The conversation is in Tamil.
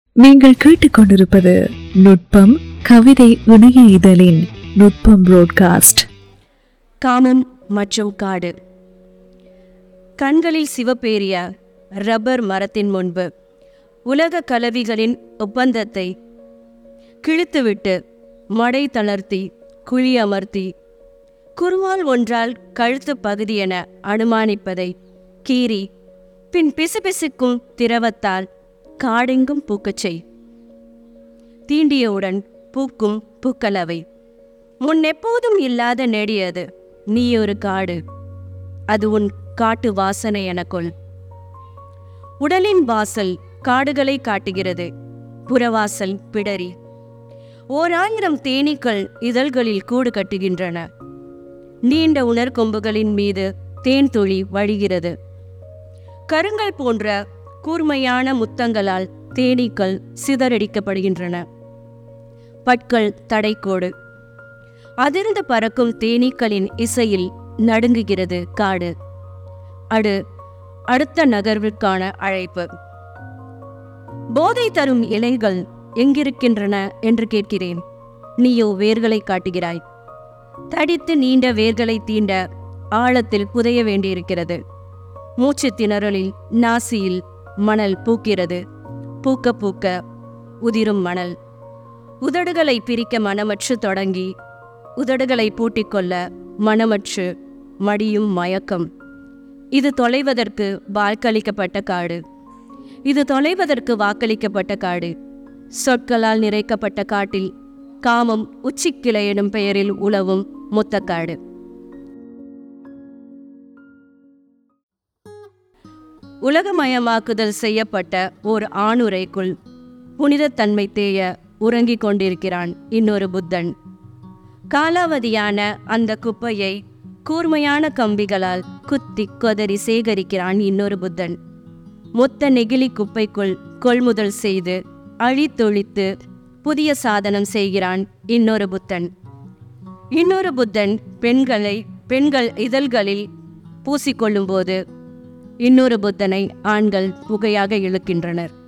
நீங்கள் கேட்டுக்கொண்டிருப்பது நுட்பம் கவிதை இணைய இதழின் நுட்பம் புரோட்காஸ்ட் காமம் மற்றும் காடு கண்களில் சிவப்பேறிய ரப்பர் மரத்தின் முன்பு உலக கலவிகளின் ஒப்பந்தத்தை கிழித்துவிட்டு மடை தளர்த்தி குழி அமர்த்தி குருவால் ஒன்றால் கழுத்து பகுதி என அனுமானிப்பதை கீறி பின் பிசுபிசுக்கும் திரவத்தால் காடெங்கும் பூக்கச் செய் தீண்டியவுடன் பூக்கும் பூக்களவை முன் எப்போதும் இல்லாத நெடியது நீ ஒரு காடு அது உன் காட்டு வாசனை எனக்குள் உடலின் வாசல் காடுகளை காட்டுகிறது புறவாசல் பிடரி ஓர் ஆயிரம் தேனீக்கள் இதழ்களில் கூடு கட்டுகின்றன நீண்ட உணர்கொம்புகளின் மீது தேன் துளி வழிகிறது கருங்கல் போன்ற கூர்மையான முத்தங்களால் தேனீக்கள் சிதறடிக்கப்படுகின்றன பற்கள் தடைக்கோடு அதிர்ந்து பறக்கும் தேனீக்களின் இசையில் நடுங்குகிறது காடு அடு அடுத்த நகர்விற்கான அழைப்பு போதை தரும் இலைகள் எங்கிருக்கின்றன என்று கேட்கிறேன் நீயோ வேர்களை காட்டுகிறாய் தடித்து நீண்ட வேர்களை தீண்ட ஆழத்தில் புதைய வேண்டியிருக்கிறது மூச்சு திணறலில் நாசியில் மணல் பூக்கிறது பூக்க பூக்க உதிரும் மணல் உதடுகளை பிரிக்க மனமற்று தொடங்கி உதடுகளை பூட்டிக்கொள்ள மனமற்று மடியும் மயக்கம் இது தொலைவதற்கு வாக்களிக்கப்பட்ட காடு இது தொலைவதற்கு வாக்களிக்கப்பட்ட காடு சொற்களால் நிறைக்கப்பட்ட காட்டில் காமம் உச்சிக்கிளை எனும் பெயரில் உலவும் முத்தக்காடு உலகமயமாக்குதல் செய்யப்பட்ட ஓர் ஆணுரைக்குள் புனிதத்தன்மை தேய உறங்கிக் கொண்டிருக்கிறான் இன்னொரு புத்தன் காலாவதியான அந்த குப்பையை கூர்மையான கம்பிகளால் குத்தி கொதறி சேகரிக்கிறான் இன்னொரு புத்தன் மொத்த நெகிழி குப்பைக்குள் கொள்முதல் செய்து அழித்தொழித்து புதிய சாதனம் செய்கிறான் இன்னொரு புத்தன் இன்னொரு புத்தன் பெண்களை பெண்கள் இதழ்களில் பூசிக்கொள்ளும்போது இன்னொரு புத்தனை ஆண்கள் புகையாக இழுக்கின்றனர்